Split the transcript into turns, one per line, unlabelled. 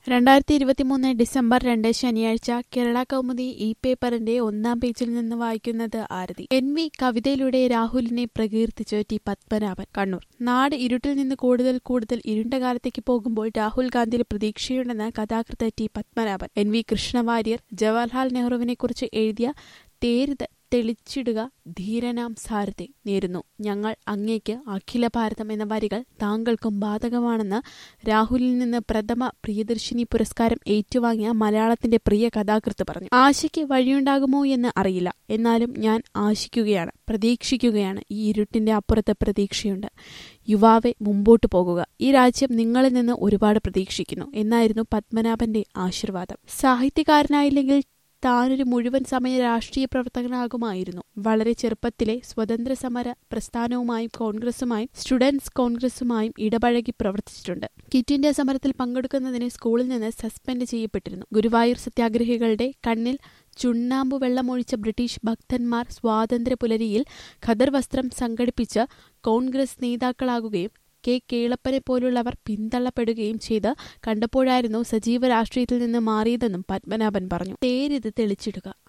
രണ്ടായിരത്തി ഇരുപത്തിമൂന്ന് ഡിസംബർ രണ്ട് ശനിയാഴ്ച കേരള കൗമുദി ഇ പേപ്പറിന്റെ ഒന്നാം പേജിൽ നിന്ന് വായിക്കുന്നത് ആരതി എൻ വി കവിതയിലൂടെ രാഹുലിനെ പ്രകീർത്തിച്ച് ടി പത്മനാഭൻ കണ്ണൂർ നാട് ഇരുട്ടിൽ നിന്ന് കൂടുതൽ കൂടുതൽ ഇരുണ്ട കാലത്തേക്ക് പോകുമ്പോൾ രാഹുൽ ഗാന്ധിയിൽ പ്രതീക്ഷയുണ്ടെന്ന് കഥാകൃത്ത് T Padmanabhan N V Krishna Warrier Jawaharlal നെഹ്റുവിനെക്കുറിച്ച് എഴുതിയ തേരുത് തെളിച്ചിടുക ധീരനാം സാരഥി നേരുന്നു ഞങ്ങൾ അങ്ങേക്ക് അഖില ഭാരതം എന്ന വരികൾ താങ്കൾക്കും ബാധകമാണെന്ന് രാഹുലിൽ നിന്ന് പ്രഥമ പ്രിയദർശിനി പുരസ്കാരം ഏറ്റുവാങ്ങിയ മലയാളത്തിന്റെ പ്രിയ കഥാകൃത്ത് പറഞ്ഞു ആശയ്ക്ക് വഴിയുണ്ടാകുമോ എന്ന് അറിയില്ല എന്നാലും ഞാൻ ആശിക്കുകയാണ് പ്രതീക്ഷിക്കുകയാണ് ഈ ഇരുട്ടിന്റെ അപ്പുറത്ത് പ്രതീക്ഷയുണ്ട് യുവാവെ മുമ്പോട്ടു പോകുക ഈ രാജ്യം നിങ്ങളിൽ നിന്ന് ഒരുപാട് പ്രതീക്ഷിക്കുന്നു എന്നായിരുന്നു പത്മനാഭന്റെ ആശീർവാദം സാഹിത്യകാരനായില്ലെങ്കിൽ താനൊരു മുഴുവൻ സമയ രാഷ്ട്രീയ പ്രവർത്തകനാകുമായിരുന്നു വളരെ ചെറുപ്പത്തിലെ സ്വതന്ത്ര സമര പ്രസ്ഥാനവുമായും കോൺഗ്രസുമായും സ്റ്റുഡൻസ് കോൺഗ്രസുമായും ഇടപഴകി പ്രവർത്തിച്ചിട്ടുണ്ട് കിറ്റ് ഇന്ത്യ സമരത്തിൽ പങ്കെടുക്കുന്നതിന് സ്കൂളിൽ നിന്ന് സസ്പെൻഡ് ചെയ്യപ്പെട്ടിരുന്നു ഗുരുവായൂർ സത്യാഗ്രഹികളുടെ കണ്ണിൽ ചുണ്ണാമ്പു വെള്ളമൊഴിച്ച ബ്രിട്ടീഷ് ഭക്തന്മാർ സ്വാതന്ത്ര്യ പുലരിയിൽ ഖദർ വസ്ത്രം സംഘടിപ്പിച്ച് കോൺഗ്രസ് നേതാക്കളാകുകയും കെ കേളപ്പനെ പോലുള്ളവർ പിന്തള്ളപ്പെടുകയും ചെയ്ത് കണ്ടപ്പോഴായിരുന്നു സജീവ രാഷ്ട്രീയത്തിൽ നിന്ന് മാറിയതെന്നും പത്മനാഭൻ പറഞ്ഞു തേരിത് തെളിച്ചിടുക